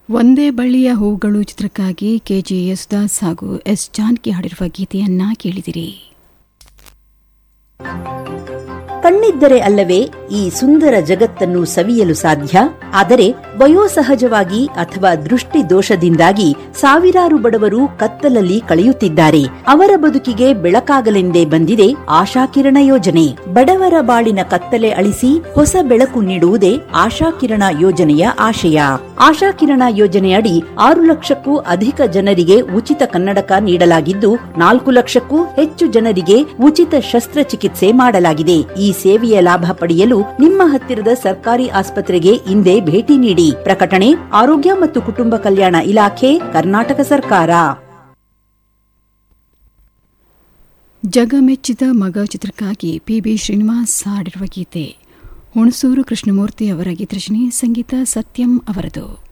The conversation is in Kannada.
ಒಂದೇ ಬಳ್ಳಿಯ ಹೂಗಳು ಚಿತ್ರಕ್ಕಾಗಿ ಕೆಜೆ ಎಸ್ ದಾಸ್ ಹಾಗೂ ಎಸ್ ಜಾನ್ಕಿ ಹಾಡಿರುವ ಗೀತೆಯನ್ನ ಕೇಳಿದಿರಿ ಕಣ್ಣಿದ್ದರೆ ಅಲ್ಲವೇ ಈ ಸುಂದರ ಜಗತ್ತನ್ನು ಸವಿಯಲು ಸಾಧ್ಯ ಆದರೆ ವಯೋಸಹಜವಾಗಿ ಅಥವಾ ದೃಷ್ಟಿ ದೋಷದಿಂದಾಗಿ ಸಾವಿರಾರು ಬಡವರು ಕತ್ತಲಲ್ಲಿ ಕಳೆಯುತ್ತಿದ್ದಾರೆ ಅವರ ಬದುಕಿಗೆ ಬೆಳಕಾಗಲೆಂದೇ ಬಂದಿದೆ ಆಶಾಕಿರಣ ಯೋಜನೆ ಬಡವರ ಬಾಳಿನ ಕತ್ತಲೆ ಅಳಿಸಿ ಹೊಸ ಬೆಳಕು ನೀಡುವುದೇ ಆಶಾಕಿರಣ ಯೋಜನೆಯ ಆಶಯ ಆಶಾಕಿರಣ ಯೋಜನೆಯಡಿ ಆರು ಲಕ್ಷಕ್ಕೂ ಅಧಿಕ ಜನರಿಗೆ ಉಚಿತ ಕನ್ನಡಕ ನೀಡಲಾಗಿದ್ದು ನಾಲ್ಕು ಲಕ್ಷಕ್ಕೂ ಹೆಚ್ಚು ಜನರಿಗೆ ಉಚಿತ ಶಸ್ತ್ರಚಿಕಿತ್ಸೆ ಮಾಡಲಾಗಿದೆ ಈ ಸೇವೆಯ ಲಾಭ ಪಡೆಯಲು ನಿಮ್ಮ ಹತ್ತಿರದ ಸರ್ಕಾರಿ ಆಸ್ಪತ್ರೆಗೆ ಇಂದೇ ಭೇಟಿ ನೀಡಿ ಪ್ರಕಟಣೆ ಆರೋಗ್ಯ ಮತ್ತು ಕುಟುಂಬ ಕಲ್ಯಾಣ ಇಲಾಖೆ ಕರ್ನಾಟಕ ಸರ್ಕಾರ ಜಗಮೆಚ್ಚಿದ ಮಗ ಚಿತ್ರಕ್ಕಾಗಿ ಪಿಬಿ ಶ್ರೀನಿವಾಸ್ ಹಾಡಿರುವ ಗೀತೆ ಹುಣಸೂರು ಕೃಷ್ಣಮೂರ್ತಿ ಅವರ ಗೀತರಚನೆ ಸಂಗೀತ ಸತ್ಯಂ ಅವರದು